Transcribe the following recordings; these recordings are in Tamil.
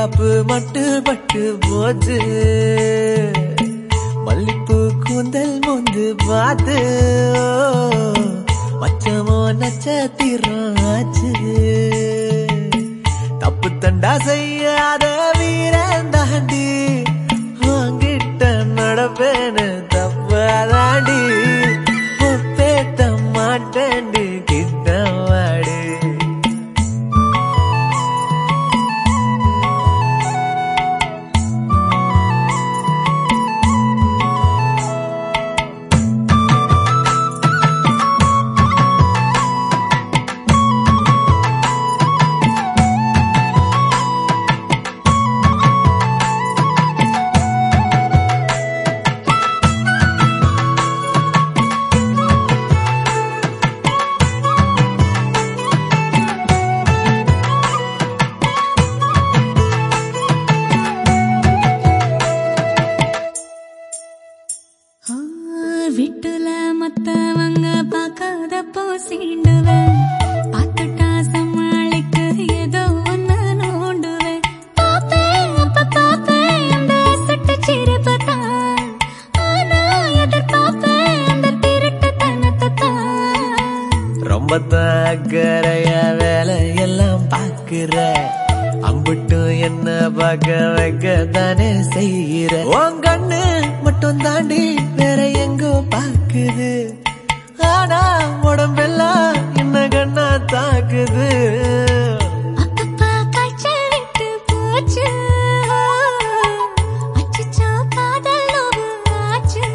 காப்பு மட்டு பட்டு போச்சு மல்லிப்பூ கூந்தல் மொந்து பார்த்து மச்சமோ நட்சத்திரம் ஆச்சு தப்பு தண்டா செய்யாத வீரன் தாண்டி வாங்கிட்ட நடப்பேன்னு தப்பாதாண்டி ஒப்பேத்த மாட்டேன்டி கிட்ட வாடி ஆ, வீட்டுல மத்தவங்க பார்க்காதப்போ சீண்டுவேன் பார்த்துட்டா சமாளிக்க ஏதோ ஒண்ணு நோண்டுவேன் பாப்பேன் அப்ப பாப்பேன் அந்த சுட்டு சிரிப்பை தான் ஆனா எதிர்பார்ப்பேன் அந்த திருட்டு தனத்தை தான் ரொம்ப தாக்கறைய வேலையெல்லாம் பாக்குற அம்புட்டும் என்ன பார்க்க வைக்க தானே செய்யற உன் கண்ணு மட்டும் தாண்டி வேற எங்கோ பாக்குது ஆனா உடம்பெல்லாம் என்ன கண்ணா தாக்குது அப்பப்பா காய்ச்சல் விட்டு போச்சு அச்சச்சோ காதல் நோவு ஆச்சு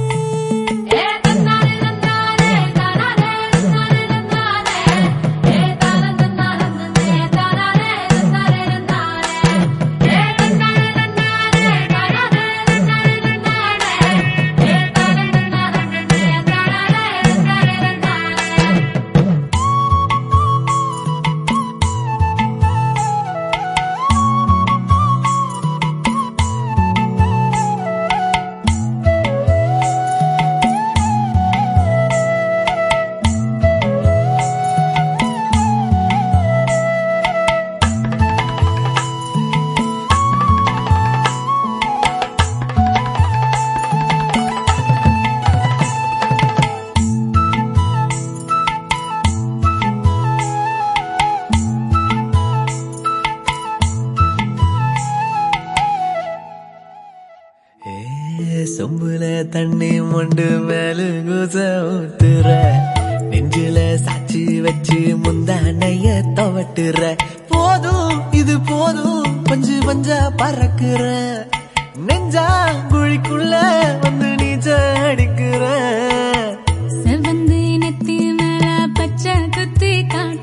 ஏ சொம்புல தண்ணி மொண்டு மேலு குச ஊத்துற நெஞ்சில சாச்சி வச்சு முந்தானைய தவட்டுற போதும் இது போதும் பஞ்சு பஞ்சா பறக்குற நெஞ்சா குழிக்குள்ள வந்து நீச்ச அடிக்கிற செவந்து நெத்தி மேல பச்சை குத்தி காட்டுற